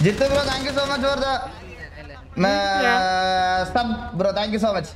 Jithu bro thank you so much for the sub bro thank you so much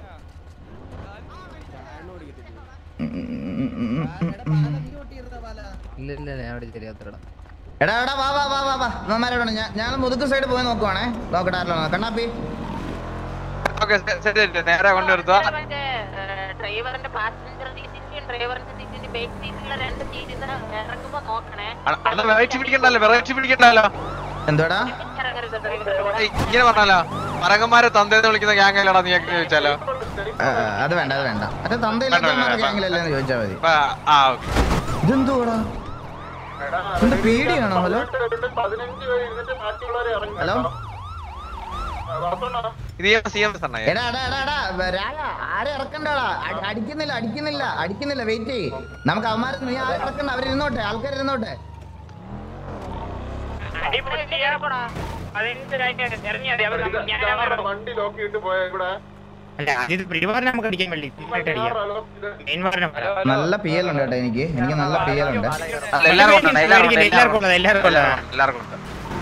ഇല്ല ഇല്ല ഞാൻ അവിടെ ശരിയാത്തടാ എടാ എടാ വാ വാ വാ വാ വാ ഇവന്മാരോടാണ് ഞാൻ ഞാൻ മുതുക്ക് സൈഡ് പോയി നോക്കുവാണേ നോക്കട്ടെ ആരല്ലോ കണ്ണാപ്പി ഓക്കെ ശരി നേരെ കൊണ്ടുവരുത്തോ ഡ്രൈവറിന്റെ പാസഞ്ചർ സീറ്റിന്റെയും ഡ്രൈവറിന്റെ സീറ്റിന്റെ ബേക്ക് സീറ്റിലുള്ള രണ്ട് സീറ്റിൽ ഇറങ്ങുമ്പോ നോക്കണേ അണ്ണ വെറൈറ്റി പിടിക്കണ്ടല്ലോ വെറൈറ്റി പിടിക്കണ്ടല്ലോ എന്തുവാടാ ഇറങ്ങരുത് ഡ്രൈവർ ഏയ്, ഇങ്ങനെ പറഞ്ഞാലോ മരങ്ങന്മാരെ തന്തേന്ന് വിളിക്കുന്ന ഗ്യാങ് അല്ലടാ നീ ഒക്കെ ചോദിച്ചാലോ ആ, ആ, അത് വേണ്ട അത് വേണ്ട മറ്റേ തന്തയില്ലാത്ത ഗ്യാങ്ങിലല്ലേ എന്ന് ചോദിച്ചാൽ മതി ആ, ആ ഓക്കെ ഇതെന്തുവാടാ എന്ത് പേടിയാണോ ഹലോ ഹലോ ഇത് സി എം എസ് അണ്ണ എടാ എടാ എടാ എടാ വ- രാജ ആരെ ഇറക്കണ്ടടാ അടി- അടിക്കുന്നില്ല അടിക്കുന്നില്ല അടിക്കുന്നില്ല വെയിറ്റ് ചെയ്യ് നമുക്ക് അവന്മാർ നീ ആരെ ഇറക്കണ്ട അവരിരുന്നോട്ടെ ആൾക്കാർ ഇരുന്നോട്ടെ വണ്ടി ലോക്ക് ചെയ്തിട്ട് പോയ ഇവിടെ അല്ല ആദ്യത്തെ പ്രീവാറിനെ നമുക്ക് അടിക്കാൻ വേണ്ടി തീർച്ചയായിട്ടും അടിക്കാം മെയിൻ വാറിനെ പറയാം നല്ല പി എൽ ഉണ്ട് കേട്ടോ എനിക്ക് എനിക്ക് നല്ല പി എൽ ഉണ്ട് എല്ലാവർക്കും ഉണ്ട്, എല്ലാവർക്കും ഉണ്ട്, എല്ലാവർക്കും ഉള്ളത് എല്ലാവർക്കും ഉള്ളത് എല്ലാവർക്കും ഉണ്ട്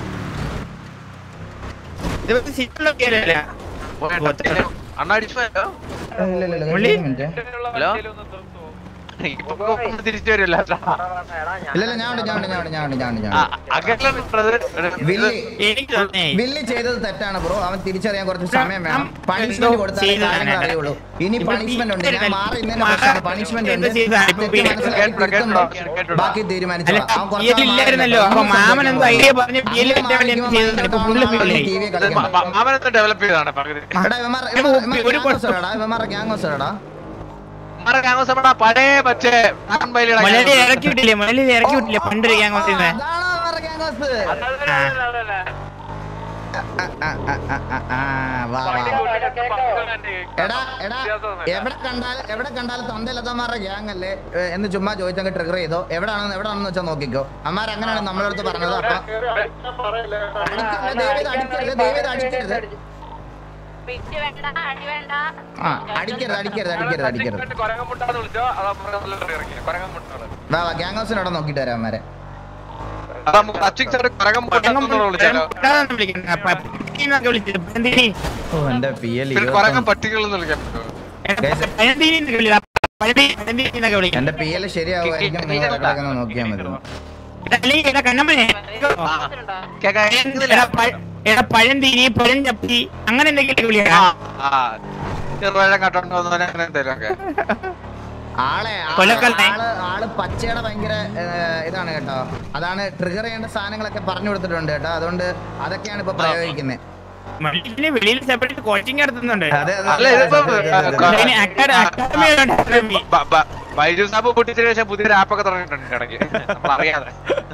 ഇത് സിറ്റിലൊക്കെ അല്ലേ അണ്ണ അടിച്ചു പോയോ ഇല്ല, ഇല്ല, ഇല്ല, മുള്ളി? ഒരു മിനിറ്റ്. ഹലോ ഇപ്പൊ തിരിച്ചു വരില്ല ഇല്ല ഇല്ല ഞാൻ ഉണ്ട് ഞാൻ ഉണ്ട് ഞാൻ ഉണ്ട് ഞാൻ ഉണ്ട് ഞാൻ ഉണ്ട് ഞാൻ ഉണ്ട്. അകലെ വില്ലി എനിക്ക് തന്നെ വില്ലി ചെയ്തത് തെറ്റാണ് ബ്രോ അവൻ തിരിച്ചറിയാൻ കുറച്ച് സമയം വേണം ഞാൻ പണിഷ്മെന്റ് എന്തോ കൊടുത്താലേ ചെയ്തതാണ് കാര്യങ്ങൾ കേട്ടോ. അറിയുള്ളൂ ഇനി ഇപ്പോൾ പണിഷ്മെന്റ് ഉണ്ട് ഞാൻ ടീച്ചർ മാറി ഇന്നെ പ്രശ്നമാണ് പണിഷ്മെന്റ് ഉണ്ട് എന്ത് ചെയ്തതാണ്? ഇപ്പോൾ തെറ്റ് പിന്നെ മനസ്സിലാക്കി കേട്ടോ, തിരുത്തുമ്പോ കേട്ടോ. ബാക്കി അല്ല തീരുമാനിച്ചോളാം അവൻ കുറച്ച് നാൾ ഇല്ലായിരുന്നല്ലോ അപ്പൊ മാറി മാമൻ എന്തോ ഐഡിയ പറഞ്ഞ് അങ്ങനെ പിയല് കിട്ടാൻ വേണ്ടി എന്ത് ചെയ്തതാണ് ഇപ്പൊ ഫുള്ള് പിയലായി TV കളിക്കണം. മാമനത്തെ ഡെവലപ്പ് ചെയ്താണ് പകുതി എടാ, ഇവന്മാർ- ഒരു ഇവന്മാർ ഒരു gang house എടാ, ഇവന്മാരുടെ gang house എടാ. മറ കാങ്ങോസമ്മടാ പഴയ മറ്റേ ആൺ ബൈലിയുടെ മലയാളി ഇറക്കി വിട്ടില്ലേ മലയാളി ഇറക്കി വിട്ടില്ലേ പണ്ട് ഞാൻ ഓ, കൊണ്ടിരുന്നത് അതാണോ ഇവന്മാരുടെ gang house? ആ, ആ, ആ, ആ, ആ, ആ, വാ, വാ. എടാ എടാ എവിടെ കണ്ടാലും എവിടെ കണ്ടാലും തന്തയില്ലാത്തമാരുടെ ഗ്യാങ് അല്ലേ ഏ, എന്ന് ചുമ്മാ ചോദിച്ചങ്ങ് ട്രിഗർ ചെയ്തോ എവിടാണെന്ന് എവിടാണെന്ന് വെച്ചാൽ നോക്കിക്കോ അമ്മാർ അങ്ങനെയാണ് നമ്മളെ അടുത്ത് പറഞ്ഞത് അപ്പൊ കേറി അടിക്കാൻ പറയല്ലേ അടിക്കരുത് ദയവേത് അടിക്കരുത് ദയവേത് അടിക്കരുത് പിറ്റ് വേണ്ട അടി വേണ്ട ആ അടിക്കരുത് അടിക്കരുത് അടിക്കരുത് അടിക്കരുത് കൊരങ്ങമുട്ടാന്ന് വിളിച്ചോ അതാ നല്ല ഇറങ്ങി കൊരങ്ങമുട്ടാണ് വാ വാ ഗ്യാങ് ഹൗസിന് അവിടെ നോക്കിട്ട് വരാം അമ്മാരെ അതാ നമുക്ക് അച്ചിങ് സാറ് കൊരങ്ങമുട്ടാന്ന് വിളിച്ചാലോ വിളിക്കുന്നത് വിളിച്ചത് പഴന്തീനി ഓ എന്റെ പി എൽ പിന്നെ കൊരങ്ങൻ പട്ടികൾ എന്ന് വിളിക്കാൻ പറ്റുമോ പഴന്തീനി എന്നൊക്കെ വിളിക്കാം പഴന്തീനി എന്നൊക്കെ വിളിക്കാം എന്റെ പി എൽ ശരിയാവുമായിരിക്കും നിങ്ങൾ ഇടക്കിടക്കൊന്ന് നോക്കിയാൽ മതി എടാ, അല്ലെങ്കിൽ എടാ കണ്ണമ്മനെ കേക്കാൻ എടാ പഴ- എടാ പഴന്തീനി പഴഞ്ചപ്പി അങ്ങനെ എന്തെങ്കിലും വിളിക്കാം ആ ചെറുപഴം കട്ടോണ്ട് വന്നവനെ അങ്ങനെ എന്തേലും ഒക്കെ ആളെ ആള് കൊലക്കല്ലേ? ആള് ആള് പച്ചയുടെ ഭയങ്കര ഏ, ഇതാണ് കേട്ടോ അതാണ് ട്രിഗർ ചെയ്യേണ്ട സാധനങ്ങളൊക്കെ പറഞ്ഞു കൊടുത്തിട്ടുണ്ട് കേട്ടോ അതുകൊണ്ട് അതൊക്കെയാണ് ഇപ്പൊ പ്രയോഗിക്കുന്നത് മനുഷ്യന് വെളിയിൽ സെപ്പറേറ്റ് കോച്ചിങ് നടത്തുന്നുണ്ട് അതെ അതെ, അല്ല, അതെ, ഇതിപ്പോ, അതെ, അതെ, അതെ, അതെ. അതിന് അക്കാദ- അക്കാദമിയുണ്ട് അക്കാദമി. ബ- ബ- ബൈജു സാബ് പൊട്ടിച്ചതിന് ശേഷം പുതിയൊരു ആപ്പൊക്കെ തുടങ്ങിയിട്ടുണ്ട് ഇടയ്ക്ക് നമ്മൾ അറിയാതെ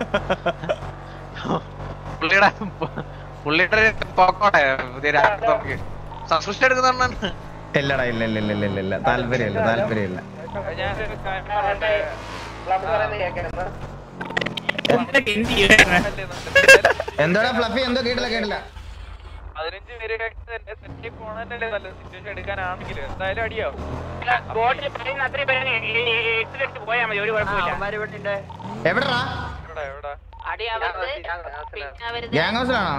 പുള്ളിയുടെ പുള്ളിയുടെ പോക്കോടെ പുതിയൊരു ആപ്പ് തുടങ്ങി സബ്സ്ക്രിപ്ഷൻ എടുക്കുന്ന ഇല്ലടാ ഇല്ല ഇല്ല ഇല്ല ഇല്ല ഇല്ല താല്പര്യമില്ല താല്പര്യമില്ല ഇതൊക്കെ എന്ത് ചെയ്യുവാ? എന്തോടാ ഫ്ലഫി എന്തോ കേട്ടില്ല കേട്ടില്ല പതിനഞ്ച് പേര് സെറ്റി പോണല്ലേ നല്ല സിറ്റുവേഷൻ എടുക്കാനാണെങ്കിൽ എന്തായാലും അടിയാവും ബോട്ടിൽ പറയുന്ന അത്രയും പേരെ എക്സിലെടുത്ത് പോയാൽ മതി ഒരു കുഴപ്പമില്ല എവിടെടാ എവിടെ എവിടെ അടി അവരുത് പിന്നെ അവരുത് ഗ്യാങ് ഹൗസിലാണോ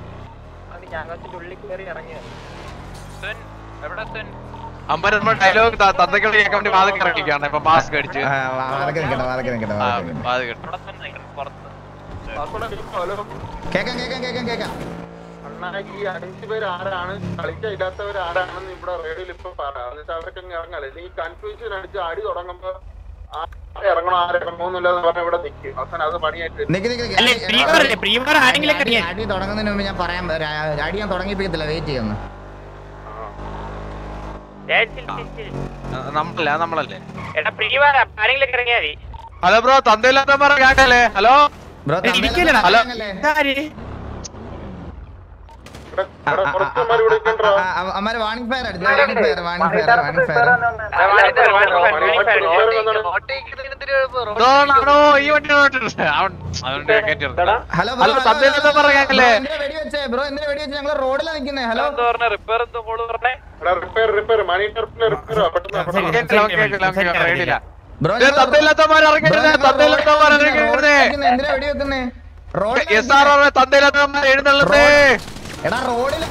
അമ്പത് നമ്മൾ ഡയലോഗ് തന്തകൾ കേൾക്കാൻ വേണ്ടി വാദം ഇറക്കിക്കാണ് ഇപ്പൊ മാസ്ക് അടിച്ച് ആ, വാ- വാതൊക്കെ നിൽക്കട്ടെ വാതൊക്കെ നിൽക്കട്ടെ ആ, വാതൊക്കെ നിൽക്കട്ടെ. അത് കിട്ടും പുറത്ത് ഹലോ കേക്കാം കേക്കാം കേക്കാം കേക്കാം അണ്ണാ ഈ അഞ്ചു പേര് ആരാണ് കളിക്കാൻ ഇല്ലാത്തവർ ആരാണെന്ന് ഇവിടെ റേഡിയോയിൽ ഇപ്പൊ പറയാം എന്നിട്ട് അവരൊക്കെ അങ്ങ് ഇറങ്ങാല്ലേ ഈ കൺഫ്യൂഷൻ അടിച്ച് അടി തുടങ്ങുമ്പോ ആരെ ഇറങ്ങണോ ആരെ ഇറങ്ങണമെന്നില്ലാന്ന് പറഞ്ഞ ഇവിടെ നിൽക്കും അവസാനം അത് പണിയായിട്ട് നിക്ക് നിക്ക് നിക്ക്. അല്ലേ പ്രീവർ അല്ലേ പ്രീവർ ആരെങ്കിലും അടി- അറിയാം അടി തുടങ്ങുന്നതിന് മുമ്പ് ഞാൻ പറയാൻ ഒരു അടി ഞാൻ തുടങ്ങിപ്പിക്കത്തില്ല വെയിറ്റ് ചെയ്യുന്നു നമ്മളല്ല നമ്മളല്ലേ എടാ പ്രീവർ ആരെങ്കിലും ഇറങ്ങിയാൽ മതി ഹലോ ബ്രോ തന്തയില്ലാത്തമാരെ കേട്ടല്ലേ ഹലോ ബ്രോ ഇരിക്കലടാ. ഹലോ. ഇതാര്? ഇവിടെ ഇവിടെ കുറച്ചന്മാർ ഇവിടെ ഇരിക്കണ്ടോ അമ്മാര് വാണിംഗ് ഫയർ അടിച്ചു warning fire warning fire warning fire ആണോ ഈ വണ്ടി അതുകൊണ്ട് കേട്ടിരുന്നു ഹലോ ഹലോ, തന്തയില്ലാത്തവന്മാരെ കേക്കല്ലേ? വെടിവെച്ചേ ബ്രോ എന്തിനാ വെടിവെച്ചേ ഞങ്ങള് റോഡിലാണ് നിക്കുന്നേ ഹലോ റിപ്പയർ എന്തോ മോള് പറഞ്ഞേ റിപ്പയർ റിപ്പയർ മണി ടെർപ്പിന് റിപ്പയർ പെട്ടെന്ന് പെട്ടെന്ന് കേട്ടില്ല കേട്ടില്ല കേട്ടില്ല റെഡിയില്ല ബ്രോ തന്തയില്ലാത്തമാർ ഇറങ്ങരുത് തന്തയില്ലാത്തമാർ ഇറങ്ങരുത് എന്തിനാ വെടിവെക്കുന്നേ റോഡിൽ എസ് ആർ ആർ തന്തയില്ലാത്തവന്മാർ എഴുന്നള്ളത്തേ എടാ റോഡിൽ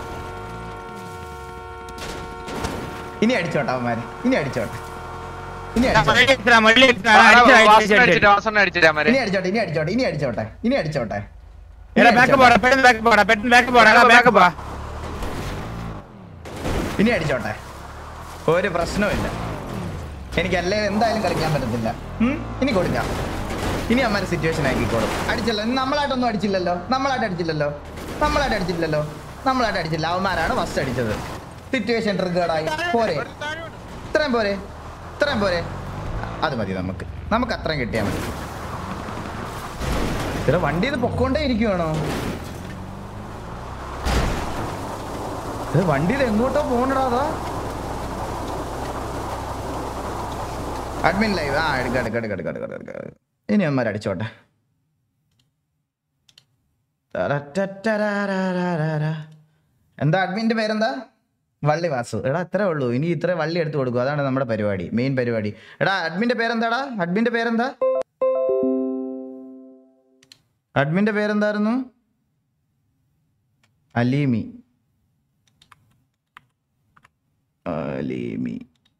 ഇനി അടിച്ചോട്ടെ അവന്മാര് ഇനി അടിച്ചോട്ടെ ഇനി അടിച്ചോട്ടെ വാസന അടിച്ചിട്ട് വാസന അടിച്ചിട്ട് അമ്മരെ ഇനി അടിച്ചോട്ടെ ഇനി അടിച്ചോട്ടെ ഇനി അടിച്ചോട്ടെ ഇനി അടിച്ചോട്ടെ എടാ ബാക്ക് പോടാ പെട്ടെന്ന് ബാക്ക് പോടാ പെട്ടെന്ന് ബാക്ക് പോടാ എടാ ബാക്ക് പോ ഇനി അടിച്ചോട്ടെ ഒരു പ്രശ്നവുമില്ല എനിക്കല്ലേ എന്തായാലും കളിക്കാൻ പറ്റത്തില്ല ഉം? ഇനി കൊടുക്കാം ഇനി അമ്മ സിറ്റുവേഷൻ ആക്കിക്കോളും അടിച്ചല്ലോ ഇന്ന് നമ്മളായിട്ടൊന്നും അടിച്ചില്ലല്ലോ നമ്മളായിട്ട് അടിച്ചില്ലല്ലോ നമ്മളായിട്ട് അടിച്ചില്ലല്ലോ നമ്മളായിട്ട് അടിച്ചില്ല അവന്മാരാണ് ഫസ്റ്റ് അടിച്ചത് സിറ്റുവേഷൻ ട്രിഗേർഡായി പോരെ ഇത്രയും പോരെ ഇത്രയും പോരെ അത് മതി നമുക്ക് നമുക്ക് അത്രയും കിട്ടിയാൽ മതി ഇവിടെ വണ്ടി ഇത് പൊക്കോണ്ടേ ഇരിക്കുവാണോ ഇത് വണ്ടിയിൽ എങ്ങോട്ടോ പോകണടാ അതാ അഡ്മിൻ ലൈവ് ആ എടുക്ക എടുക്ക എടുക്ക എടുക്ക എടുക്ക എടുക്ക ഇനി അമ്മമാർ അടിച്ചോട്ടെ തരറ്ററ്റരാരാരാരാ. എന്താ അഡ്മിന്റെ പേരെന്താ വള്ളി വാസു എടാ അത്രേ ഉള്ളൂ ഇനി ഇത്ര വള്ളി എടുത്തു കൊടുക്കും അതാണ് നമ്മുടെ പരിപാടി മെയിൻ പരിപാടി എടാ അഡ്മിന്റെ പേരെന്താടാ അഡ്മിന്റെ പേരെന്താ അഡ്മിന്റെ പേരെന്തായിരുന്നു അലീമി അലീമി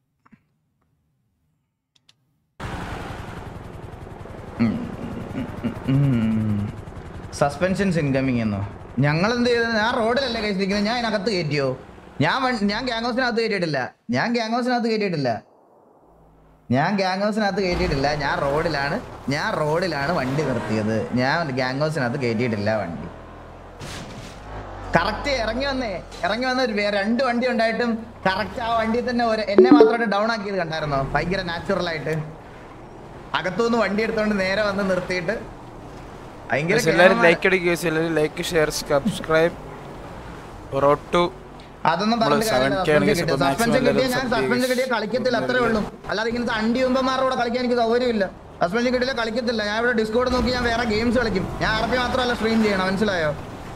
സസ്പെൻഷൻസ് ഇൻകമിങ് എന്നോ ഞങ്ങൾ എന്ത് ചെയ്തത് ഞാൻ റോഡിലല്ലേ കഴിച്ചിരിക്കുന്നത് ഞാൻ അതിനകത്ത് കയറ്റിയോ ഞാൻ വൺ- ഞാൻ ഗ്യാങ് ഹൗസിനകത്ത് കയറ്റിയിട്ടില്ല ഞാൻ ഗ്യാങ് ഹൗസിനകത്ത് കയറ്റിയിട്ടില്ല ഞാൻ ഗ്യാങ് ഹൗസിനകത്ത് കയറ്റിയിട്ടില്ല ഞാൻ റോഡിലാണ് ഞാൻ റോഡിലാണ് വണ്ടി നിർത്തിയത് ഞാൻ ഗ്യാങ് ഹൗസിനകത്ത് കയറ്റിയിട്ടില്ല വണ്ടി കറക്റ്റ് ഇറങ്ങി വന്നേ ഇറങ്ങി വന്ന ഒരു വേ- രണ്ട് വണ്ടി ഉണ്ടായിട്ടും കറക്റ്റ് ആ വണ്ടി തന്നെ ഒരു എന്നെ മാത്രമായിട്ട് ഡൗൺ ആക്കിയത് കണ്ടായിരുന്നോ ഭയങ്കര നാച്ചുറൽ ആയിട്ട് അകത്തുനിന്ന് വണ്ടി എടുത്തോണ്ട് നേരെ വന്ന് നിർത്തിയിട്ട് ഭയങ്കര എല്ലാവരും കേമന്മാരാ. ലൈക്ക് അടിക്കുക എല്ലാവരും like share subscribe road to അതൊന്നും നമ്മള് പറഞ്ഞിട്ട് കാര്യമില്ല. 7K ആണെങ്കിൽ സസ്പെൻഷൻ ഇപ്പൊ കിട്ടിയ- maximum സസ്പെൻഷൻ കിട്ടിയ എല്ലാവരും ഞാൻ sub സസ്പെൻഷൻ ചെയ്യുക. കിട്ടിയ കളിക്കത്തില്ല അത്രേ ഉള്ളൂ അല്ലാതെ ഇങ്ങനത്തെ അണ്ടിയുമ്പന്മാരുടെ കൂടെ കളിക്കാൻ എനിക്ക് സൗകര്യമില്ല സസ്പെൻഷൻ കിട്ടിയില്ല കളിക്കത്തില്ല ഞാൻ ഇവിടെ ഡിസ്കോഡ് നോക്കി ഞാൻ വേറെ ഗെയിംസ് കളിക്കും ഞാൻ ആർ പി മാത്രമല്ല സ്ട്രീം ചെയ്യണം മനസ്സിലായോ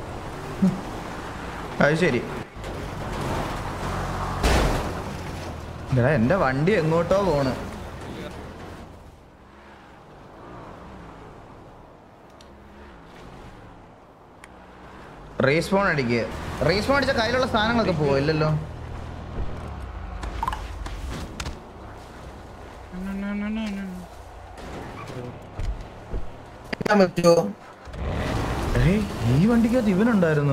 അത് ശരി എടാ എന്റെ വണ്ടി എങ്ങോട്ടോ പോണ് റീസ്പോൺ അടിക്കുക റീസ്പോൺ അടിച്ച കയ്യിലുള്ള സാധനങ്ങളൊക്കെ പോവോ ഇല്ലല്ലോ ഏയ്, ഈ വണ്ടിക്കകത്ത് ഇവനുണ്ടായിരുന്നു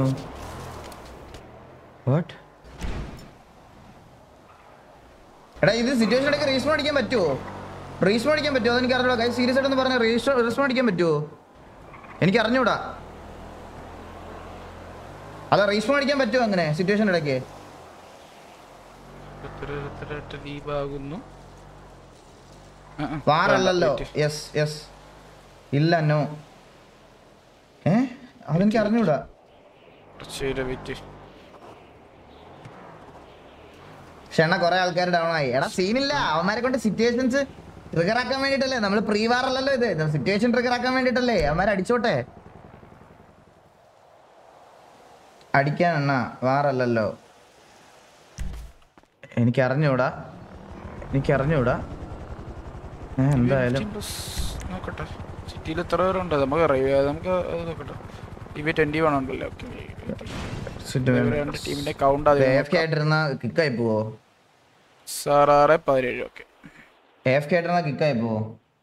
വാട്ട് എടാ ഇത് സിറ്റുവേഷൻ ഇടയ്ക്ക് റീസ്പോൺ അടിക്കാൻ പറ്റുമോ റീസ്പോൺ അടിക്കാൻ പറ്റുമോ അതെനിക്ക് അറിഞ്ഞൂടാ കൈ സീരിയസ് ആയിട്ടൊന്ന് പറഞ്ഞ റീസ്പോൺ അടിക്കാൻ പറ്റുമോ എനിക്ക് അറിഞ്ഞൂടാ അതാ റീസ്പോൺ അടിക്കാൻ പറ്റുമോ അങ്ങനെ സിറ്റുവേഷൻ ഇടയ്ക്ക് ലീവാകുന്നു വാറല്ലല്ലോ യെസ് യെസ് ഇല്ല നോ ഏ അതെനിക്ക് അറിഞ്ഞൂടാ വെയിറ്റ് ക്ഷണ കുറെ ആൾക്കാർ ഡൗൺ ആയി എടാ സീനില്ല അവന്മാരെ കൊണ്ട് സിറ്റുവേഷൻസ് ട്രിഗർ ആക്കാൻ വേണ്ടിട്ടല്ലേ നമ്മൾ പ്രീ വാർ അല്ലല്ലോ ഇത് സിറ്റുവേഷൻ ട്രിഗർ ആക്കാൻ വേണ്ടിട്ടല്ലേ അവന്മാരെ അടിച്ചോട്ടെ അടിക്കാൻ എണ്ണ വാറല്ലല്ലോ എനിക്ക് അറിഞ്ഞൂടാ എനിക്ക് അറിഞ്ഞൂടാ ഏ, എന്തായാലും നോക്കട്ടെ സിറ്റിയിൽ എത്ര പേരുണ്ട് നമുക്ക് അറിയാം നമുക്ക് അത് നോക്കട്ടെ ടി വി ട്വന്റി വൺ ഉണ്ടല്ലോ രണ്ട് ടീമിന്റെ കൗണ്ട് എഫ് കെ ആയിട്ടിരുന്ന കിക്കായി പോവോ സാർ ആറ് പതിനേഴ് ഓക്കെ എഫ് കെ ആയിട്ടിരുന്ന കിക്കായി പോവോ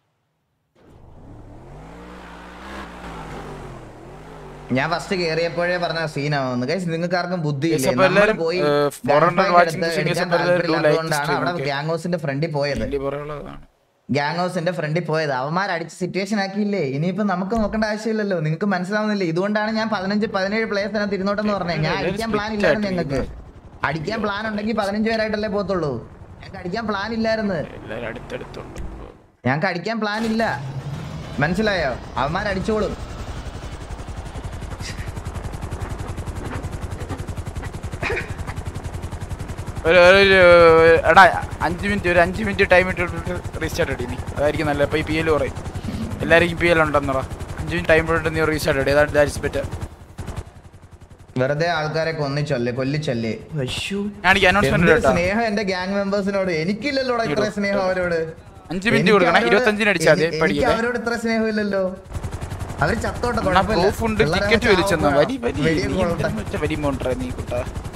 ഞാൻ ഫസ്റ്റ് കേറിയപ്പോഴേ പറഞ്ഞ സീനാവുന്നു ഗൈസ് നിങ്ങൾക്ക് ആർക്കും ബുദ്ധിയില്ലേ Guys, അപ്പൊ നമ്മള് എല്ലാരും, പോയി ഏഹ്, gun 400 fight watching എടുത്ത് series എടുക്കാൻ അപ്പൊ എല്ലാവരും do like താല്പര്യമില്ലാത്തതുകൊണ്ടാണ് stream, അവിടെ okay. ഗ്യാങ് ഹൗസിന്റെ ഫ്രണ്ടിൽ പോയത് വലിയ പറയാനുള്ളതാണ് ഗ്യാങ് ഹൗസിന്റെ ഫ്രണ്ടിൽ പോയത് അവന്മാർ അടിച്ച് സിറ്റുവേഷൻ ആക്കിയില്ലേ ഇനിയിപ്പോ നമുക്ക് നോക്കേണ്ട ആവശ്യമില്ലല്ലോ നിങ്ങൾക്ക് മനസ്സിലാവുന്നില്ല ഇതുകൊണ്ടാണ് ഞാൻ പതിനഞ്ച് പതിനേഴ് പ്ലേയേഴ്സ് അതിനകത്ത് ഇരുന്നോട്ടെന്ന് പറഞ്ഞത് ഞാൻ അടിക്കാൻ പ്ലാൻ ഇല്ലായിരുന്നു ഞങ്ങൾക്ക് അടിക്കാൻ പ്ലാൻ ഉണ്ടെങ്കിൽ പതിനഞ്ച് പേരായിട്ടല്ലേ പോത്തുള്ളൂ ഞങ്ങൾക്ക് അടിക്കാൻ പ്ലാൻ ഇല്ലായിരുന്നു എല്ലാരും അടുത്തടുത്തുണ്ട് ഞങ്ങൾക്ക് അടിക്കാൻ പ്ലാൻ ഇല്ല മനസ്സിലായോ അവന്മാർ അടിച്ചോളും ഒരു ഒരു എടാ അഞ്ച് മിനിറ്റ് ഒരു അഞ്ച് മിനിറ്റ് ടൈം ഇട്ടിട്ട് റീസ്റ്റാർട്ട് അടി നീ അതായിരിക്കും നല്ല ഇപ്പൊ ഈ പി എൽ പറയും എല്ലാവർക്കും പി എൽ ഉണ്ടെന്നടാ അഞ്ച് മിനിറ്റ് ടൈം ഇട്ടിട്ട് നീ റീസ്റ്റാർട്ട് അടി അതാണ് ദാറ്റ്സ് ബെറ്റർ വെറുതെ ആൾക്കാരെ കൊന്നിച്ചല്ലേ കൊല്ലിച്ചല്ലേ അയ്യോ ഞാനിക്ക് അനൗൺസ്മെന്റ് എന്തൊരു കേട്ടോ സ്നേഹം എന്റെ ഗ്യാങ് മെമ്പേഴ്സിനോട് എനിക്കില്ലല്ലോടാ ഇത്ര സ്നേഹം അവരോട് അഞ്ച് മിനിറ്റ് എനിക്ക് കൊടുക്കണം അവരോട് ഇരുപത്തഞ്ചിന് അടിച്ചാൽ മതി എനിക്ക് എനിക്ക് പഠിക്കട്ടെ അവരോട് ഇത്ര സ്നേഹമില്ലല്ലോ അവര് ചത്തോട്ടെ പ്രൂഫ് ഉണ്ട് ടിക്കറ്റ് വലിച്ചെന്നാ വരി വരി നീ എന്തിനാ മറ്റേ വരി മോണ്ടറ നീ കുട്ടാ